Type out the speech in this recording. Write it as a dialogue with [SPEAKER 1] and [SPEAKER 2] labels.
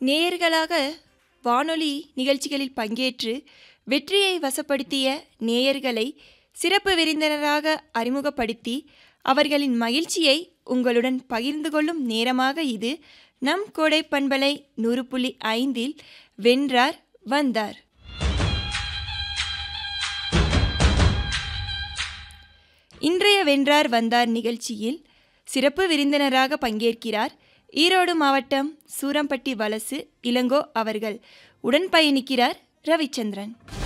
[SPEAKER 1] நேயர்களாக வானொலி நிகழ்ச்சிகளில் பங்கேற்று வெற்றியை வசப்படுத்திய நேயர்களை சிறப்பு விருந்தினராக அறிமுகப்படுத்தி அவர்களின் மகிழ்ச்சியை உங்களுடன் பகிர்ந்து கொள்ளும் நேரமாக இது நம் கோடை பண்பலை நூறு புள்ளி ஐந்தில் வென்றார் வந்தார் இன்றைய வென்றார் வந்தார் நிகழ்ச்சியில் சிறப்பு விருந்தினராக பங்கேற்கிறார் ஈரோடு மாவட்டம் சூரம்பட்டி வலசு இளங்கோ அவர்கள் உடன் பயணிக்கிறார் ரவிச்சந்திரன்